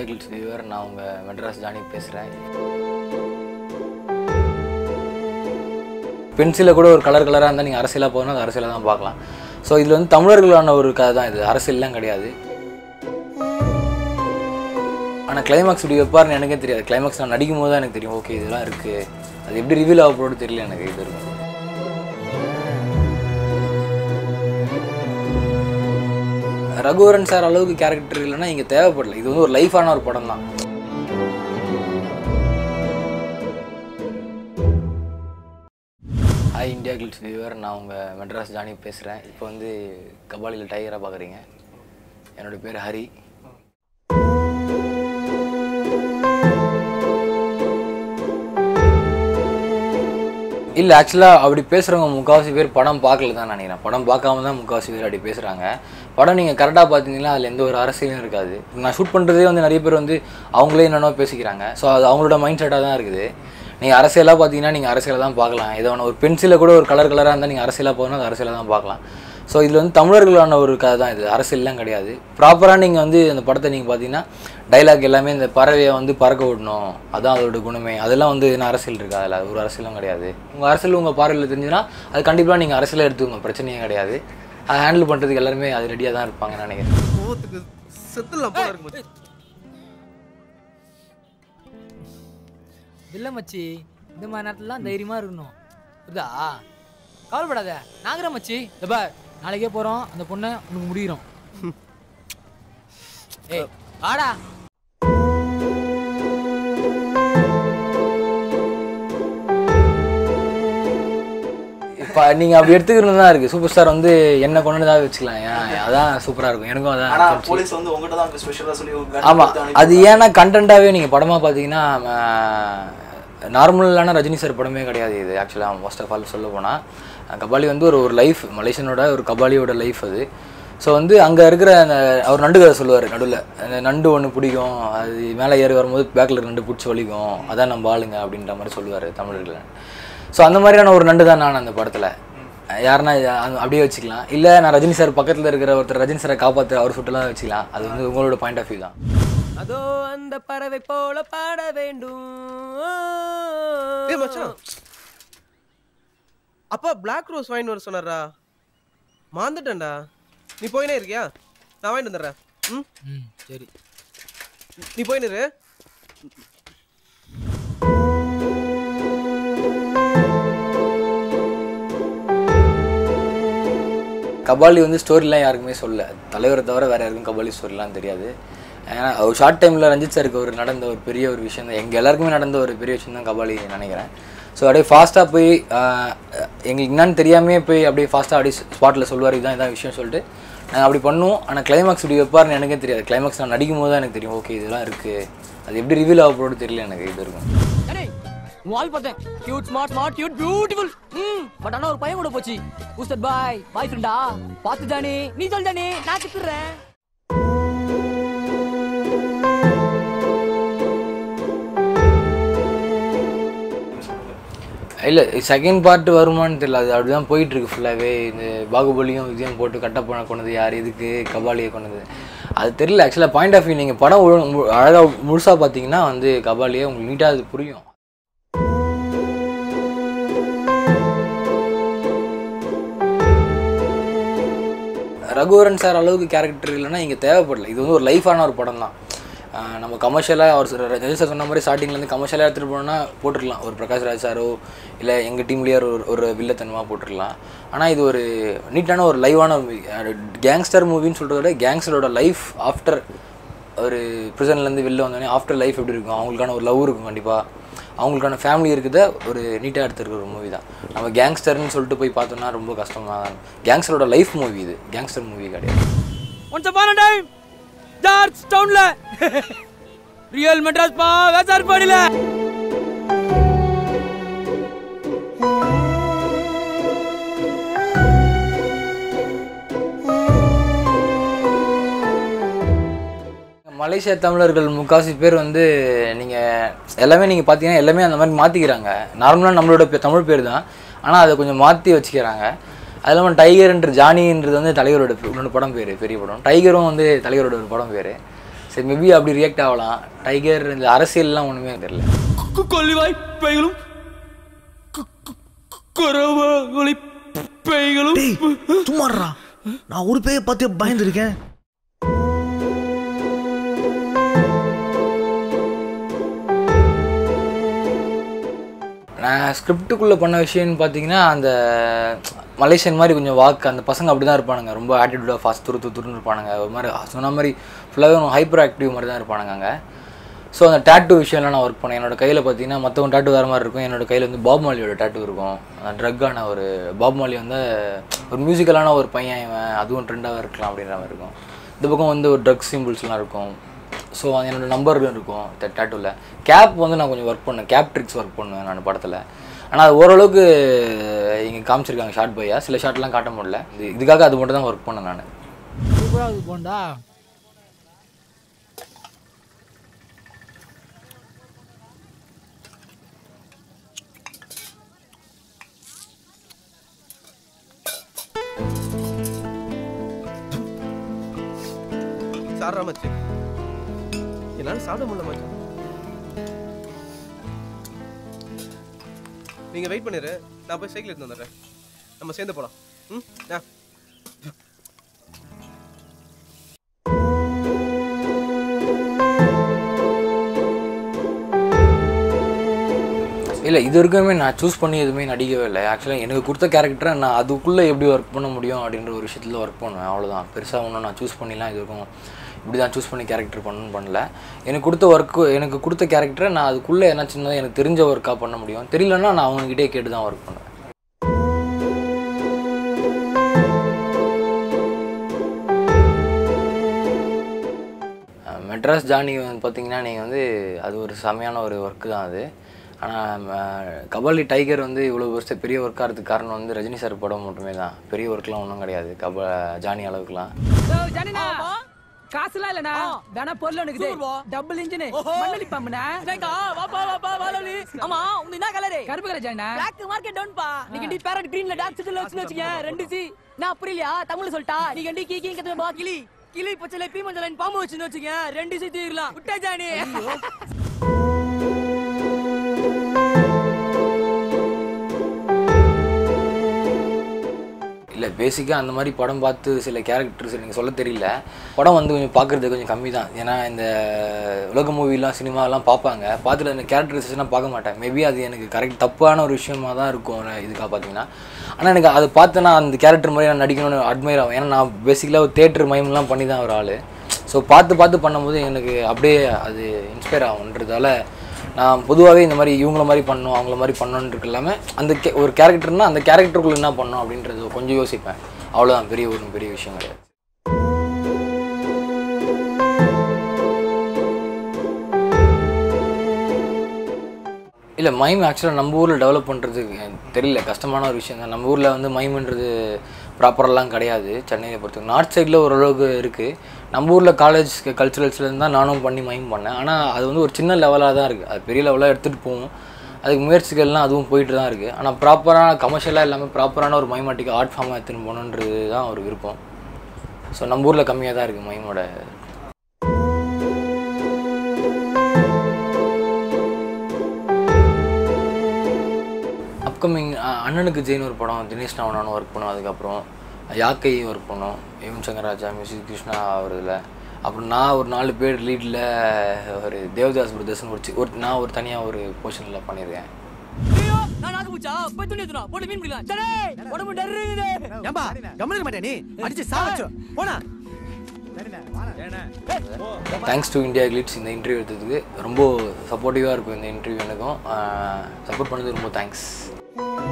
India kills viewer நான் உங்கள் Madras Johnny பேசுகிறேன் பென்சிலில் கூட ஒரு கலர் கலராக இருந்தால் நீங்கள் அரசியலாக போகணும் அது அரசியலாக தான் பார்க்கலாம் ஸோ இதில் வந்து தமிழர்களான ஒரு கதை தான் இது அரசியல்லாம் கிடையாது ஆனால் கிளைமாக்ஸ் இப்படி வைப்பார்னு எனக்கே தெரியாது கிளைமாக்ஸ் நான் நடிக்கும் போது தான் எனக்கு தெரியும் ஓகே இதெல்லாம் இருக்குது அது எப்படி ரிவீல் ஆக போகிறது தெரியல எனக்கு இது இருக்கும் ரகுவரன் சார் அளவுக்கு கேரக்டர் இல்லைன்னா இங்கே தேவைப்படல இது வந்து ஒரு லைஃபான ஒரு படம் தான் ஹாய் இந்தியா கில்ஸ் வியூவர் நான் உங்கள் மெட்ராஸ் ஜானி பேசுகிறேன் இப்போ வந்து கபாலியில் டைகராக பார்க்குறீங்க என்னோட பேர் ஹரி இல்லை ஆக்சுவலாக அப்படி பேசுகிறவங்க முக்கால்வாசி பேர் படம் பார்க்கல தான் நினைக்கிறேன் படம் பார்க்காம தான் முக்கால்வாசி பேர் அப்படி பேசுகிறாங்க படம் நீங்கள் கரெக்டாக பார்த்தீங்கன்னா அதில் எந்த ஒரு அரசியலும் இருக்காது நான் ஷூட் பண்ணுறதே வந்து நிறைய பேர் வந்து அவங்களே என்னென்னோ பேசிக்கிறாங்க ஸோ அது அவங்களோட மைண்ட் செட்டாக தான் இருக்குது நீங்கள் அரசியலாக பார்த்தீங்கன்னா நீங்கள் அரசியலை தான் பார்க்கலாம் ஏதோ ஒன்று ஒரு பென்சிலில் கூட ஒரு கலர் கலராக இருந்தால் நீங்கள் அரசியலாக போகணும் அது அரசியலை தான் பார்க்கலாம் ஸோ இதில் வந்து தமிழர்களான ஒரு கதை தான் இது அரசியல்லாம் கிடையாது ப்ராப்பராக நீங்கள் வந்து அந்த படத்தை நீங்கள் பார்த்தீங்கன்னா டைலாக் எல்லாமே இந்த பறவையை வந்து பறக்க விடணும் அதான் அதோட குணமே அதெல்லாம் வந்து என்ன அரசியல் இருக்கா அதில் ஒரு அரசியலும் கிடையாது உங்கள் அரசியல் உங்கள் பார்வையில் தெரிஞ்சுன்னா அது கண்டிப்பாக நீங்கள் அரசியலை எடுத்துக்கோங்க பிரச்சனையே கிடையாது அதை ஹேண்டில் பண்ணுறதுக்கு எல்லாருமே அது ரெடியாக தான் இருப்பாங்கன்னு நினைக்கிறேன் கோவத்துக்கு செத்துலாம் போல இருக்கு மச்சி. இல்லை மச்சி இந்த மாதிரி நேரத்துலலாம் தைரியமாக இருக்கணும் புரியுதா கவலைப்படாத நாங்கிறேன் மச்சி இந்த பார் நாளைக்கே போகிறோம் அந்த பொண்ணை உனக்கு முடிகிறோம் ஏய் வாடா இப்போ நீங்கள் அப்படி எடுத்துக்கிறது தான் இருக்குது சூப்பர் ஸ்டார் வந்து என்ன கொண்டு தான் வச்சுக்கலாம் ஏன் அதான் சூப்பராக இருக்கும் எனக்கும் ஆனா அதான் போலீஸ் வந்து உங்ககிட்ட தான் ஸ்பெஷலா சொல்லி உங்க ஆமாம் கொடுத்து அனுப்பி அது ஏன்னா கண்டென்ட்டாகவே நீங்கள் படமாக பார்த்தீங்கன்னா நார்மலான ரஜினி சார் படமே கிடையாது இது ஆக்சுவலாக ஃபர்ஸ்ட் ஆஃப் ஆல் சொல்ல போனால் கபாலி வந்து ஒரு ஒரு லைஃப் மலேசியனோட ஒரு கபாலியோட லைஃப் அது ஸோ வந்து அங்கே இருக்கிற அந்த அவர் நண்டு கதை சொல்லுவார் நடுவில் அந்த நண்டு ஒன்று பிடிக்கும் அது மேலே ஏறி வரும்போது பேக்கில் நண்டு பிடிச்சி வலிக்கும் அதான் நம்ம ஆளுங்க அப்படின்ற மாதிரி சொல்லுவார் தமிழர்கள் ஸோ அந்த மாதிரியான ஒரு நண்டு தான் நான் அந்த படத்தில் யாருன்னா அது அப்படியே வச்சுக்கலாம் இல்லை நான் ரஜினி சார் பக்கத்தில் இருக்கிற ஒருத்தர் ரஜினி சாரை காப்பாற்ற அவர் சுட்டெல்லாம் வச்சுக்கலாம் அது வந்து உங்களோட பாயிண்ட் ஆஃப் வியூ தான் அதோ அந்த பறவை போல பாட வேண்டும் ஏய் மச்சான் அப்பா பிளாக் ரோஸ் வாங்கிட்டு வர சொன்னாரா மாந்துட்டேன்டா நீ போயினே இருக்கியா நான் வாங்கிட்டு வந்துடுறேன் ம் ம் சரி நீ போயின்னு இரு கபாலி வந்து ஸ்டோரிலாம் யாருக்குமே சொல்ல தலைவரை தவிர வேறு யாருக்கும் கபாலி ஸ்டோரிலாம் தெரியாது ஏன்னா ஒரு ஷார்ட் டைமில் ரஞ்சித் சாருக்கு ஒரு நடந்த ஒரு பெரிய ஒரு விஷயம் தான் எங்கள் எல்லாருக்குமே நடந்த ஒரு பெரிய விஷயம் தான் கபாலி நினைக்கிறேன் ஸோ அப்படியே ஃபாஸ்ட்டாக போய் ஆஹ், எங்களுக்கு என்னன்னு தெரியாமே போய் அப்படியே ஃபாஸ்ட்டாக அப்படியே ஸ்பாட்டில் சொல்லுவார் இதான் இதான் விஷயம் சொல்லிட்டு நாங்கள் அப்படி பண்ணுவோம் ஆனால் கிளைமாக்ஸ் இப்படி வைப்பார்னு எனக்கே தெரியாது கிளைமாக்ஸ் நான் நடிக்கும் போது தான் எனக்கு தெரியும் ஓகே இதெல்லாம் இருக்குது அது எப்படி ரிவீல் ஆக போகிறது தெரியல எனக்கு இது இருக்கும் அடே உன் ஆள் பார்த்தேன் cute smart smart cute beautiful ம் பட் ஆனா ஒரு பையன் கூட போச்சு பூஸ்டர் பாய் பாய் ஃப்ரெண்டா பார்த்து ஜானி நீ சொல் ஜானி நான் திட்டுறேன் இல்லை செகண்ட் பார்ட் வருமான்னு தெரியல அது அப்படிதான் போயிட்டு இருக்கு ஃபுல்லாகவே இந்த பாகுபலியும் இதையும் போட்டு கட்டப்பண கொண்டது யார் எதுக்கு கபாலியை கொண்டது அது தெரியல ஆக்சுவலாக பாயிண்ட் ஆஃப் வியூ நீங்கள் படம் அழகாக முழுசாக பார்த்தீங்கன்னா வந்து கபாலியே உங்களுக்கு நீட்டாக அது புரியும் ரகுவரன் சார் அளவுக்கு கேரக்டர் இல்லைன்னா இங்கே தேவைப்படல இது வந்து ஒரு லைஃபான ஒரு படம் தான் ஆஹ் நம்ம கமர்ஷியலாக அவர் சொல்ற- ரஜினி சார் சொன்ன மாதிரி ஸ்டார்டிங்லேருந்து கமர்ஷியலாக எடுத்துகிட்டு போனோம்னா போட்டுருக்கலாம் ஒரு பிரகாஷ் ராஜ் சாரோ இல்லை எங்கள் டீம்லேயே ஒரு ஒரு வில்லத்தனமாக போட்டுருக்கலாம் ஆனால் இது ஒரு நீட்டான ஒரு லைவான கேங்ஸ்டர் மூவின்னு சொல்கிறத விட கேங்ஸ்டரோட லைஃப் ஆஃப்டர் ஒரு ப்ரிசன்லேருந்து வெளில வந்தோடனே ஆஃப்டர் லைஃப் எப்படி இருக்கும் அவங்களுக்கான ஒரு லவ் இருக்கும் கண்டிப்பாக அவங்களுக்கான ஃபேமிலி இருக்குத ஒரு நீட்டாக எடுத்துருக்க ஒரு மூவி தான் நம்ம கேங்ஸ்டர்னு சொல்லிட்டு போய் பார்த்தோம்னா ரொம்ப கஷ்டமாக தான் கேங்ஸ்டரோட லைஃப் மூவி இது கேங்ஸ்டர் மூவி கிடையாது ஒன்ஸ் அப்பான டைம் ஜார்ஜ் டவுன்ல ரியல் மெட்ராஸ் பா வேசார் பாடியில மலேசியா தமிழர்கள் முக்காசி பேர் வந்து நீங்கள் எல்லாமே நீங்கள் பார்த்தீங்கன்னா எல்லாமே அந்த மாதிரி மாற்றிக்கிறாங்க நார்மலாக நம்மளோட பே- தமிழ் பேர் தான் ஆனால் அதை கொஞ்சம் மாற்றி வச்சுக்கிறாங்க அது இல்லாமல் டைகர்ன்ற ஜானின்றது வந்து தலைவரோட பே- இன்னொரு படம் பேர் பெரிய படம் டைகரும் வந்து தலைவரோட ஒரு படம் பேர் சரி மேபி அப்படி ரியாக்ட் ஆகலாம் டைகர் இந்த அரசியல்லாம் ஒன்றுமே தெரியல கொல்லிவாய் பைகளும் குறவொளி பைகளும் டேய் சும்மாடுறா நான் ஒரு பேயை பார்த்து பயந்துருக்கேன் நான் ஸ்கிரிப்டுக்குள்ளே பண்ண விஷயம்னு பார்த்தீங்கன்னா அந்த மலேசியன் மாதிரி கொஞ்சம் வாக்கு அந்த பசங்க அப்படி தான் இருப்பானுங்க ரொம்ப ஆட்டிடியூடாக ஃபாஸ்ட் துரு துரு துருன்னு இருப்பானுங்க ஒரு மாதிரி சொன்ன மாதிரி ஃபுல்லாகவே ஹைப்பர் ஆக்டிவ் மாதிரி தான் இருப்பானுங்க அங்கே ஸோ அந்த டேட்டு விஷயம்லாம் நான் ஒர்க் பண்ணேன் என்னோட கையில் பார்த்தீங்கன்னா மற்றவங்க டேட்டு வேறு மாதிரி இருக்கும் என்னோட கையில் வந்து பாப் மாலியோட டேட்டு இருக்கும் ட்ரக்கான ஒரு பாப் மாலி வந்து ஒரு மியூசிக்கலான ஒரு பையன் இவன் அதுவும் ட்ரெண்டாக இருக்கலாம் அப்படின்ற மாதிரி இருக்கும் இந்த பக்கம் வந்து ஒரு ட்ரக் சிம்பிள்ஸ்லாம் இருக்கும் ஸோ என்னோட நம்பர் இருக்கும் டேட்டூவில் கேப் வந்து நான் கொஞ்சம் ஒர்க் பண்ணேன் கேப் ட்ரிக்ஸ் ஒர்க் பண்ணுவேன் நான் படத்தில் ஆனால் அது ஓரளவுக்கு இங்கே காமிச்சிருக்காங்க ஷார்ட் பையா சில ஷார்ட்லாம் காட்ட முடியல இது இதுக்காக அது மட்டும் தான் ஒர்க் பண்ணேன் நான் சூப்பராக போண்டா சாப்பிட்றா மச்சு என்னால் சாப்பிட முடியல மச்சு நீங்க வெயிட் பண்ணிரு நான் போய் சைக்கிள் எடுத்து வந்துடுறேன் நம்ம சேர்ந்து போலாம் ம் ஆ இல்லை இது வரைக்குமே நான் சூஸ் பண்ணி எதுவுமே நடிக்கவே இல்லை ஆக்சுவலாக எனக்கு கொடுத்த கேரக்டரை நான் அதுக்குள்ளே எப்படி ஒர்க் பண்ண முடியும் அப்படின்ற ஒரு விஷயத்தில் ஒர்க் பண்ணுவேன் அவ்வளோதான் பெருசாக ஒன்றும் நான் சூஸ் பண்ணிலாம் இது வரைக்கும் இப்படி தான் சூஸ் பண்ணி கேரக்டர் பண்ணணும்னு பண்ணல எனக்கு கொடுத்த ஒர்க்கு எனக்கு கொடுத்த கேரக்டரை நான் அதுக்குள்ளே என்ன சின்னதாக எனக்கு தெரிஞ்ச ஒர்க்காக பண்ண முடியும் தெரியலன்னா நான் அவங்ககிட்டே கேட்டு தான் ஒர்க் பண்ணுவேன் அஹ் மெட்ராஸ் ஜானி வந்து பார்த்தீங்கன்னா நீங்கள் வந்து அது ஒரு செமையான ஒரு ஒர்க்கு தான் அது ஆனால் கபாலி டைகர் வந்து இவ்வளோ வருஷம் பெரிய ஒர்க்காகிறதுக்கு காரணம் வந்து ரஜினி சார் படம் மட்டுமே தான் பெரிய ஒர்க்லாம் ஒன்றும் கிடையாது கப ஜானி அளவுக்குலாம் ஜானினா காசுலாம் இல்லனா வேணா பொருள் எனக்கு டபுள் இன்ஜின் மண்ணலி பம்புனா வாப்பா வாப்பா வாலி ஆமா உங்க என்ன கலர் கருப்பு கலர் ஜானினா பிளாக் மார்க்கெட் டவுன் பா நீங்க டி பேரட் கிரீன்ல டார்க் சிட்டில வச்சு வச்சீங்க ரெண்டு சி நான் புரியலையா தமிழ்ல சொல்லிட்டா நீங்க டி கீ கீ கத்து பா கிளி கிளி பச்சலை பீ மஞ்சள் பாம்பு வச்சுன்னு வச்சுங்க ரெண்டு சி தீரலாம் விட்டா ஜானி இல்லை பேசிக்காக அந்த மாதிரி படம் பார்த்து சில கேரக்டர்ஸ் எனக்கு சொல்ல தெரியல படம் வந்து கொஞ்சம் பார்க்குறது கொஞ்சம் கம்மி தான் ஏன்னா இந்த உலக மூவிலாம் சினிமாலாம் பார்ப்பாங்க பார்த்துட்டு அந்த கேரக்டரைசேஷன்லாம் பார்க்க மாட்டேன் மேபி அது எனக்கு கரெக்ட் தப்பான ஒரு விஷயமா தான் இருக்கும் நான் இதுக்காக பார்த்தீங்கன்னா ஆனால் எனக்கு அதை பார்த்தேன்னா அந்த கேரக்டர் மாதிரி நான் நடிக்கணும்னு அட்மையர் ஆகும் ஏன்னா நான் பேசிக்கலாக ஒரு தேட்டர் மைம்லாம் பண்ணி தான் ஒரு ஆள் ஸோ பார்த்து பார்த்து பண்ணும்போது எனக்கு அப்படியே அது இன்ஸ்பயர் ஆகுன்றதால நான் பொதுவாகவே இந்த மாதிரி இவங்கள மாதிரி பண்ணணும் அவங்கள மாதிரி பண்ணணுன்றது இல்லாமல் அந்த கே ஒரு கேரக்டர்னா அந்த கேரக்டருக்குள்ள என்ன பண்ணணும் அப்படின்றது கொஞ்சம் யோசிப்பேன் அவ்வளோதான் பெரிய ஒரு பெரிய விஷயம் கிடையாது இல்லை மைம் ஆக்சுவலாக நம்ம ஊரில் டெவலப் பண்ணுறது தெரியல கஷ்டமான ஒரு விஷயம் தான் நம்ம ஊரில் வந்து மைம்ன்றது ப்ராப்பரெல்லாம் கிடையாது சென்னையை பொறுத்த நார்த் சைடில் ஓரளவுக்கு இருக்குது நம்ம ஊரில் காலேஜ் கல்ச்சுரல்ஸ்லேருந்து தான் நானும் பண்ணி மைம் பண்ணேன் ஆனால் அது வந்து ஒரு சின்ன லெவலாக தான் இருக்குது அது பெரிய லெவலாக எடுத்துகிட்டு போகும் அதுக்கு முயற்சிகள்லாம் அதுவும் போயிட்டு தான் இருக்குது ஆனால் ப்ராப்பரான கமர்ஷியலாக எல்லாமே ப்ராப்பரான ஒரு மைமாட்டிக் ஆர்ட் ஃபார்மாக எடுத்துன்னு போகணுன்றது தான் ஒரு விருப்பம் ஸோ நம்ம ஊரில் கம்மியாக தான் இருக்குது மைமோட அப்கமிங் அண்ணனுக்கு ஜெயின் ஒரு படம் தினேஷ் நாவனானும் ஒர்க் பண்ணோம் அதுக்கப்புறம் யாக்கை ஒர்க் பண்ணோம் யுவன் சங்கர் ராஜா மியூசிக் கிருஷ்ணா அவர் இதில் அப்புறம் நான் ஒரு நாலு பேர் லீடில் ஒரு தேவதாஸ் பிரதர்ஸ்னு ஒரு சி- ஒரு நான் ஒரு தனியாக ஒரு போர்ஷனில் பண்ணியிருக்கேன் ஐயோ நான் நாக்கு பூச்சா போய் துணி எடுத்துறோம் போட்டு மீன் பிடிக்கலாம் சடே உடம்பு டர்ருது ஏம்பா கவனிக்க மாட்டே நீ அடிச்சு சாவச்சு போனா தேங்க்ஸ் டு இந்தியா கிளிட்ஸ் இந்த இன்டர்வியூ எடுத்ததுக்கு ரொம்ப சப்போர்ட்டிவாக இருக்கும் இந்த இன்டர்வியூ எனக்கும் சப்போர்ட் பண்ணது ரொம்ப தேங்க்ஸ்